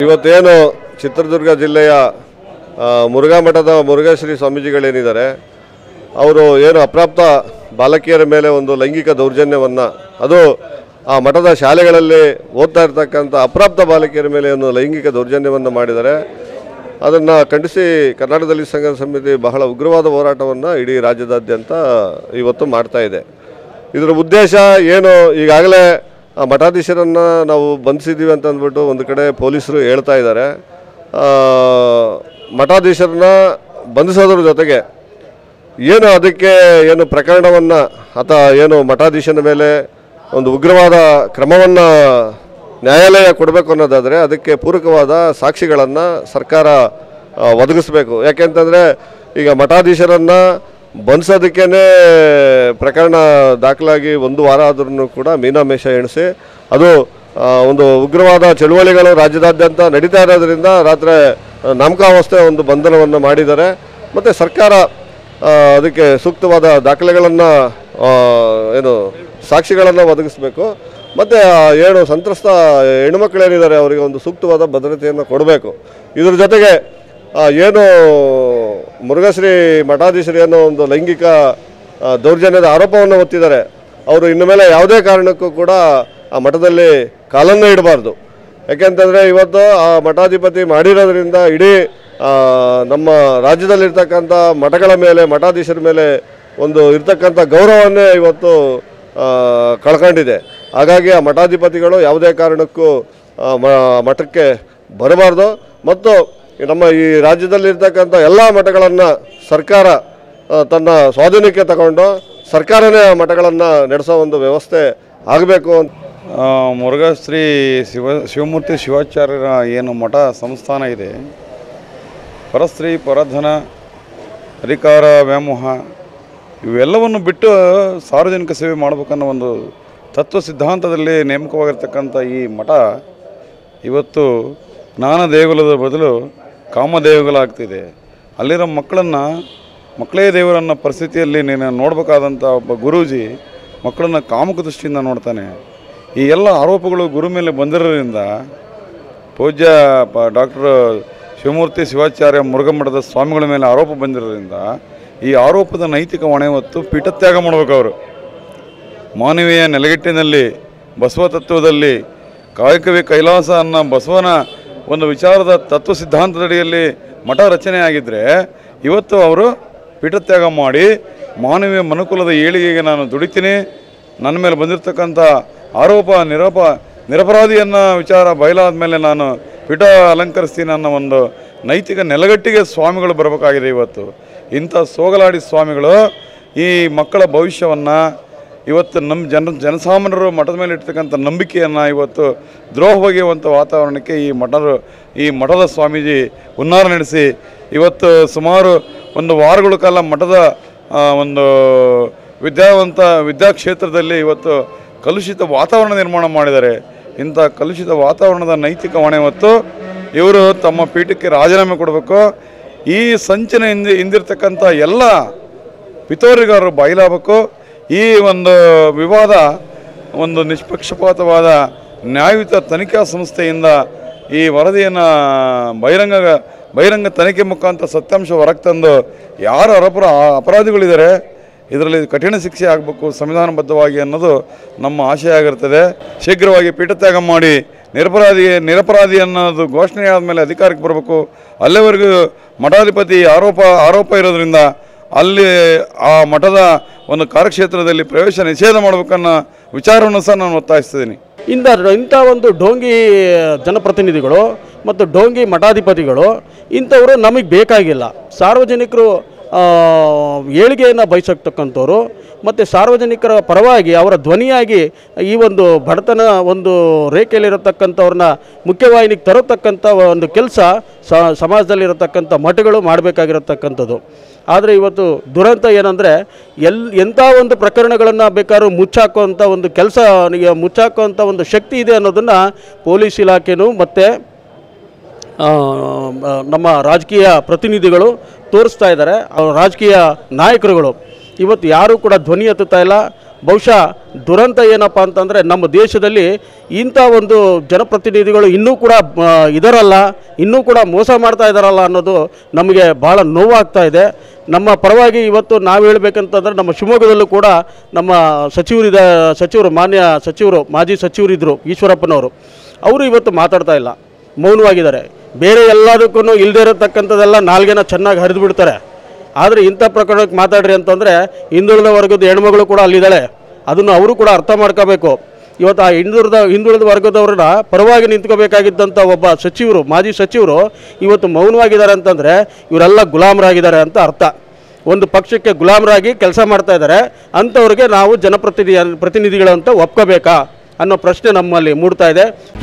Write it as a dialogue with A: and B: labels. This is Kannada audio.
A: ಇವತ್ತೇನು ಚಿತ್ರದುರ್ಗ ಜಿಲ್ಲೆಯ ಆ, ಮುರುಘಾ ಮಠದ ಮುರುಘಾಶ್ರೀ ಸ್ವಾಮೀಜಿಗಳೇನಿದ್ದಾರೆ ಅವರು ಏನು ಅಪ್ರಾಪ್ತ ಬಾಲಕಿಯರ ಮೇಲೆ ಒಂದು ಲೈಂಗಿಕ ದೌರ್ಜನ್ಯವನ್ನು ಅದು ಆ ಮಠದ ಶಾಲೆಗಳಲ್ಲಿ ಓದ್ತಾ ಇರ್ತಕ್ಕಂಥ ಅಪ್ರಾಪ್ತ ಬಾಲಕಿಯರ ಮೇಲೆ ಒಂದು ಲೈಂಗಿಕ ದೌರ್ಜನ್ಯವನ್ನು ಮಾಡಿದ್ದಾರೆ ಅದನ್ನು ಖಂಡಿಸಿ ಕರ್ನಾಟಕದಲ್ಲಿ ಸಂಘ ಸಮಿತಿ ಬಹಳ ಉಗ್ರವಾದ ಹೋರಾಟವನ್ನು ಇಡೀ ರಾಜ್ಯದಾದ್ಯಂತ ಇವತ್ತು ಮಾಡ್ತಾ ಇದೆ ಇದರ ಉದ್ದೇಶ ಏನು ಈಗಾಗಲೇ ಆ ಮಠಾಧೀಶರನ್ನು ನಾವು ಬಂಧಿಸಿದ್ದೀವಿ ಅಂತ ಅಂದ್ಬಿಟ್ಟು ಒಂದು ಕಡೆ ಪೊಲೀಸರು ಹೇಳ್ತಾ ಇದ್ದಾರೆ ಆ, ಮಠಾಧೀಶರನ್ನ ಬಂಧಿಸೋದ್ರ ಜೊತೆಗೆ ಏನು ಅದಕ್ಕೆ ಏನು ಪ್ರಕರಣವನ್ನು ಅಥವಾ ಏನು ಮಠಾಧೀಶನ ಮೇಲೆ ಒಂದು ಉಗ್ರವಾದ ಕ್ರಮವನ್ನು ನ್ಯಾಯಾಲಯ ಕೊಡಬೇಕು ಅನ್ನೋದಾದರೆ ಅದಕ್ಕೆ ಪೂರಕವಾದ ಸಾಕ್ಷಿಗಳನ್ನು ಸರ್ಕಾರ ಆ, ಒದಗಿಸ್ಬೇಕು ಯಾಕೆಂತಂದರೆ ಈಗ ಮಠಾಧೀಶರನ್ನು ಬಂಧಿಸೋದಕ್ಕೇ ಪ್ರಕರಣ ದಾಖಲಾಗಿ ಒಂದು ವಾರ ಆದ್ರೂ ಕೂಡ ಮೀನಾಮೇಷ ಎಣಿಸಿ ಅದು ಆ, ಒಂದು ಉಗ್ರವಾದ ಚಳುವಳಿಗಳು ರಾಜ್ಯದಾದ್ಯಂತ ನಡೀತಾ ಇರೋದ್ರಿಂದ ರಾತ್ರಿ ಆ, ನಾಮಕಾವಸ್ಥೆ ಒಂದು ಬಂಧನವನ್ನು ಮಾಡಿದ್ದಾರೆ ಮತ್ತು ಸರ್ಕಾರ ಆ, ಅದಕ್ಕೆ ಸೂಕ್ತವಾದ ದಾಖಲೆಗಳನ್ನು ಏನು ಸಾಕ್ಷಿಗಳನ್ನು ಒದಗಿಸಬೇಕು ಮತ್ತು ಏನು ಸಂತ್ರಸ್ತ ಹೆಣ್ಮಕ್ಳೇನಿದ್ದಾರೆ ಅವರಿಗೆ ಒಂದು ಸೂಕ್ತವಾದ ಭದ್ರತೆಯನ್ನು ಕೊಡಬೇಕು ಇದ್ರ ಜೊತೆಗೆ ಆ, ಏನು ಮುರುಘಶ್ರೀ ಮಠಾಧೀಶರು ಏನೋ ಒಂದು ಲೈಂಗಿಕ ಆ, ದೌರ್ಜನ್ಯದ ಆರೋಪವನ್ನು ಹೊತ್ತಿದ್ದಾರೆ ಅವರು ಇನ್ನು ಮೇಲೆ ಯಾವುದೇ ಕಾರಣಕ್ಕೂ ಕೂಡ ಆ ಮಠದಲ್ಲಿ ಕಾಲನ್ನು ಇಡಬಾರ್ದು ಯಾಕೆಂತಂದರೆ ಇವತ್ತು ಆ ಮಠಾಧಿಪತಿ ಮಾಡಿರೋದ್ರಿಂದ ಇಡೀ ಆ, ನಮ್ಮ ರಾಜ್ಯದಲ್ಲಿರ್ತಕ್ಕಂಥ ಮಠಗಳ ಮೇಲೆ ಮಠಾಧೀಶರ ಮೇಲೆ ಒಂದು ಇರ್ತಕ್ಕಂಥ ಗೌರವವನ್ನೇ ಇವತ್ತು ಆ, ಕಳ್ಕೊಂಡಿದೆ ಹಾಗಾಗಿ ಆ ಮಠಾಧಿಪತಿಗಳು ಯಾವುದೇ ಕಾರಣಕ್ಕೂ ಆ, ಮ- ಮಠಕ್ಕೆ ಬರಬಾರ್ದು ಮತ್ತು ನಮ್ಮ ಈ ರಾಜ್ಯದಲ್ಲಿರ್ತಕ್ಕಂಥ ಎಲ್ಲ ಮಠಗಳನ್ನು ಸರ್ಕಾರ ಆ, ತನ್ನ ಸ್ವಾಧೀನಕ್ಕೆ ತಗೊಂಡು ಸರ್ಕಾರನೇ ಆ ಮಠಗಳನ್ನು ನಡೆಸೋ ಒಂದು ವ್ಯವಸ್ಥೆ ಆಗಬೇಕು ಅಂತ
B: ಆ, ಮುರುಘಾಶ್ರೀ ಶಿವ ಶಿವಮೂರ್ತಿ ಶಿವಾಚಾರ್ಯರ ಏನು ಮಠ ಸಂಸ್ಥಾನ ಇದೆ ಪರಸ್ತ್ರೀ ಪರಧನ ಅಧಿಕಾರ ವ್ಯಾಮೋಹ ಇವೆಲ್ಲವನ್ನು ಬಿಟ್ಟು ಸಾರ್ವಜನಿಕ ಸೇವೆ ಮಾಡಬೇಕನ್ನೋ ಒಂದು ತತ್ವ ಸಿದ್ಧಾಂತದಲ್ಲಿ ನೇಮಕವಾಗಿರ್ತಕ್ಕಂಥ ಈ ಮಠ ಇವತ್ತು ಜ್ಞಾನ ದೇಗುಲದ ಬದಲು ಕಾಮ ದೇಗುಲಾಗ್ತಿದೆ ಅಲ್ಲಿರೋ ಮಕ್ಕಳನ್ನು ಮಕ್ಕಳೇ ದೇವರನ್ನ ಪರಿಸ್ಥಿತಿಯಲ್ಲಿ ನೀನು ನೋಡಬೇಕಾದಂಥ ಒಬ್ಬ ಗುರೂಜಿ ಮಕ್ಕಳನ್ನು ಕಾಮಕ ದೃಷ್ಟಿಯಿಂದ ನೋಡ್ತಾನೆ ಈ ಎಲ್ಲ ಆರೋಪಗಳು ಗುರು ಮೇಲೆ ಬಂದಿರೋದ್ರಿಂದ ಪೂಜ್ಯ ಪ ಡಾಕ್ಟರ್ ಶಿವಮೂರ್ತಿ ಶಿವಾಚಾರ್ಯ ಮುರುಘಮಠದ ಸ್ವಾಮಿಗಳ ಮೇಲೆ ಆರೋಪ ಬಂದಿರೋದ್ರಿಂದ ಈ ಆರೋಪದ ನೈತಿಕ ಹೊಣೆ ಹೊತ್ತು ಪೀಠತ್ಯಾಗ ಮಾಡಬೇಕು ಅವರು ಮಾನವೀಯ ನೆಲೆಗಟ್ಟಿನಲ್ಲಿ ಬಸವ ತತ್ವದಲ್ಲಿ ಕಾಯಕವೇ ಕೈಲಾಸ ಅನ್ನೋ ಬಸವನ ಒಂದು ವಿಚಾರದ ತತ್ವ ಸಿದ್ಧಾಂತದಡಿಯಲ್ಲಿ ಮಠ ರಚನೆ ಆಗಿದ್ದರೆ ಇವತ್ತು ಅವರು ಪೀಠತ್ಯಾಗ ಮಾಡಿ ಮಾನವೀಯ ಮನುಕುಲದ ಏಳಿಗೆಗೆ ನಾನು ದುಡಿತೀನಿ ನನ್ನ ಮೇಲೆ ಬಂದಿರತಕ್ಕಂಥ ಆರೋಪ ನಿರೋಪ ನಿರಪರಾಧಿಯನ್ನ ವಿಚಾರ ಬಯಲಾದ ಮೇಲೆ ನಾನು ಪೀಠ ಅಲಂಕರಿಸ್ತೀನಿ ಅನ್ನೋ ಒಂದು ನೈತಿಕ ನೆಲಗಟ್ಟಿಗೆ ಸ್ವಾಮಿಗಳು ಬರಬೇಕಾಗಿದೆ ಇವತ್ತು ಇಂಥ ಸೋಗಲಾಡಿ ಸ್ವಾಮಿಗಳು ಈ ಮಕ್ಕಳ ಭವಿಷ್ಯವನ್ನು ಇವತ್ತು ನಮ್ಮ ಜನ ಜನಸಾಮಾನ್ಯರು ಮಠದ ಮೇಲೆ ಇರ್ತಕ್ಕಂಥ ನಂಬಿಕೆಯನ್ನು ಇವತ್ತು ದ್ರೋಹ ಬಗೆಯುವಂಥ ವಾತಾವರಣಕ್ಕೆ ಈ ಮಠದ ಈ ಮಠದ ಸ್ವಾಮೀಜಿ ಹುನ್ನಾರ ನಡೆಸಿ ಇವತ್ತು ಸುಮಾರು ಒಂದು ವಾರಗಳ ಕಾಲ ಮಠದ ಆ, ಒಂದು ವಿದ್ಯಾವಂತ ವಿದ್ಯಾಕ್ಷೇತ್ರದಲ್ಲಿ ಇವತ್ತು ಕಲುಷಿತ ವಾತಾವರಣ ನಿರ್ಮಾಣ ಮಾಡಿದ್ದಾರೆ ಇಂಥ ಕಲುಷಿತ ವಾತಾವರಣದ ನೈತಿಕ ಹೊಣೆ ಹೊತ್ತು ಇವರು ತಮ್ಮ ಪೀಠಕ್ಕೆ ರಾಜೀನಾಮೆ ಕೊಡಬೇಕು ಈ ಸಂಚನ ಹಿಂದೆ ಹಿಂದಿರ್ತಕ್ಕಂಥ ಎಲ್ಲ ಪಿತೋರಿಗಾರರು ಬಯಲಾಗಬೇಕು ಈ ಒಂದು ವಿವಾದ ಒಂದು ನಿಷ್ಪಕ್ಷಪಾತವಾದ ನ್ಯಾಯಯುತ ತನಿಖಾ ಸಂಸ್ಥೆಯಿಂದ ಈ ವರದಿಯನ್ನು ಬಹಿರಂಗ ಬಹಿರಂಗ ತನಿಖೆ ಮುಖಾಂತರ ಸತ್ಯಾಂಶ ಹೊರಗೆ ತಂದು ಯಾರು ಅರಪರ ಅಪರಾಧಿಗಳಿದ್ದಾರೆ ಇದರಲ್ಲಿ ಕಠಿಣ ಶಿಕ್ಷೆ ಆಗಬೇಕು ಸಂವಿಧಾನಬದ್ಧವಾಗಿ ಅನ್ನೋದು ನಮ್ಮ ಆಶಯ ಆಗಿರ್ತದೆ ಶೀಘ್ರವಾಗಿ ಪೀಠತ್ಯಾಗ ಮಾಡಿ ನಿರಪರಾಧಿ ನಿರಪರಾಧಿ ಅನ್ನೋದು ಘೋಷಣೆ ಆದಮೇಲೆ ಅಧಿಕಾರಕ್ಕೆ ಬರಬೇಕು ಅಲ್ಲಿವರೆಗೂ ಮಠಾಧಿಪತಿ ಆರೋಪ ಆರೋಪ ಇರೋದ್ರಿಂದ ಅಲ್ಲಿ ಆ ಮಠದ ಒಂದು ಕಾರ್ಯಕ್ಷೇತ್ರದಲ್ಲಿ ಪ್ರವೇಶ ನಿಷೇಧ ಮಾಡಬೇಕನ್ನೋ ವಿಚಾರವನ್ನು ಸಹ ನಾನು ಒತ್ತಾಯಿಸ್ತಿದ್ದೀನಿ
C: ಇಂಥ ಇಂಥ ಒಂದು ಡೋಂಗಿ ಜನಪ್ರತಿನಿಧಿಗಳು ಮತ್ತು ಡೋಂಗಿ ಮಠಾಧಿಪತಿಗಳು ಇಂಥವರು ನಮಗೆ ಬೇಕಾಗಿಲ್ಲ ಸಾರ್ವಜನಿಕರು ಆ, ಏಳಿಗೆಯನ್ನು ಬಯಸತಕ್ಕಂಥವ್ರು ಮತ್ತು ಸಾರ್ವಜನಿಕರ ಪರವಾಗಿ ಅವರ ಧ್ವನಿಯಾಗಿ ಈ ಒಂದು ಬಡತನ ಒಂದು ರೇಖೆಯಲ್ಲಿರತಕ್ಕಂಥವ್ರನ್ನ ಮುಖ್ಯವಾಹಿನಿಗೆ ತರತಕ್ಕಂಥ ಒಂದು ಕೆಲಸ ಸಮಾಜದಲ್ಲಿರತಕ್ಕಂಥ ಮಠಗಳು ಮಾಡಬೇಕಾಗಿರತಕ್ಕಂಥದ್ದು ಆದರೆ ಇವತ್ತು ದುರಂತ ಏನಂದರೆ ಎಲ್ ಎಂಥ ಒಂದು ಪ್ರಕರಣಗಳನ್ನು ಬೇಕಾದ್ರೂ ಮುಚ್ಚಾಕುವಂಥ ಒಂದು ಕೆಲಸ ಮುಚ್ಚಾಕುವಂಥ ಒಂದು ಶಕ್ತಿ ಇದೆ ಅನ್ನೋದನ್ನು ಪೊಲೀಸ್ ಇಲಾಖೆನೂ ಮತ್ತು ಆ, ಆ, ನಮ್ಮ ರಾಜಕೀಯ ಪ್ರತಿನಿಧಿಗಳು ತೋರಿಸ್ತಾ ಇದ್ದಾರೆ ಅವ್ರ ರಾಜಕೀಯ ನಾಯಕರುಗಳು ಇವತ್ತು ಯಾರೂ ಕೂಡ ಧ್ವನಿ ಎತ್ತುತ್ತಾ ಇಲ್ಲ ಬಹುಶಃ ದುರಂತ ಏನಪ್ಪ ಅಂತಂದರೆ ನಮ್ಮ ದೇಶದಲ್ಲಿ ಇಂಥ ಒಂದು ಜನಪ್ರತಿನಿಧಿಗಳು ಇನ್ನೂ ಕೂಡ ಆ, ಇದರಲ್ಲ ಇನ್ನೂ ಕೂಡ ಮೋಸ ಮಾಡ್ತಾ ಇದ್ದಾರಲ್ಲ ಅನ್ನೋದು ನಮಗೆ ಭಾಳ ನೋವಾಗ್ತಾ ಇದೆ ನಮ್ಮ ಪರವಾಗಿ ಇವತ್ತು ನಾವು ಹೇಳ್ಬೇಕಂತಂದ್ರೆ ನಮ್ಮ ಶಿವಮೊಗ್ಗದಲ್ಲೂ ಕೂಡ ನಮ್ಮ ಸಚಿವರಿದ ಸಚಿವರು ಮಾನ್ಯ ಸಚಿವರು ಮಾಜಿ ಸಚಿವರಿದ್ದರು ಈಶ್ವರಪ್ಪನವರು ಅವರು ಇವತ್ತು ಮಾತಾಡ್ತಾ ಇಲ್ಲ ಮೌನವಾಗಿದ್ದಾರೆ ಬೇರೆ ಎಲ್ಲದಕ್ಕೂ ಇಲ್ಲದೇ ಇರತಕ್ಕಂಥದ್ದೆಲ್ಲ ನಾಲ್ಗೆನ ಚೆನ್ನಾಗಿ ಹರಿದು ಬಿಡ್ತಾರೆ ಆದರೆ ಇಂಥ ಪ್ರಕರಣಕ್ಕೆ ಮಾತಾಡ್ರಿ ಅಂತಂದರೆ ಹಿಂದುಳಿದ ವರ್ಗದ ಹೆಣ್ಮಗಳು ಕೂಡ ಅಲ್ಲಿದ್ದಾಳೆ ಅದನ್ನು ಅವರು ಕೂಡ ಅರ್ಥ ಮಾಡ್ಕೋಬೇಕು ಇವತ್ತು ಆ ಹಿಂದುಳಿದ ಹಿಂದುಳಿದ ವರ್ಗದವ್ರನ್ನ ಪರವಾಗಿ ನಿಂತ್ಕೋಬೇಕಾಗಿದ್ದಂಥ ಒಬ್ಬ ಸಚಿವರು ಮಾಜಿ ಸಚಿವರು ಇವತ್ತು ಮೌನವಾಗಿದ್ದಾರೆ ಅಂತಂದರೆ ಇವರೆಲ್ಲ ಗುಲಾಮರಾಗಿದ್ದಾರೆ ಅಂತ ಅರ್ಥ ಒಂದು ಪಕ್ಷಕ್ಕೆ ಗುಲಾಮರಾಗಿ ಕೆಲಸ ಮಾಡ್ತಾ ಇದ್ದಾರೆ ಅಂಥವ್ರಿಗೆ ನಾವು ಜನಪ್ರತಿನಿಧಿ ಪ್ರತಿನಿಧಿಗಳಂತ ಒಪ್ಕೋಬೇಕಾ ಅನ್ನೋ ಪ್ರಶ್ನೆ ನಮ್ಮಲ್ಲಿ ಮೂಡ್ತಾ ಇದೆ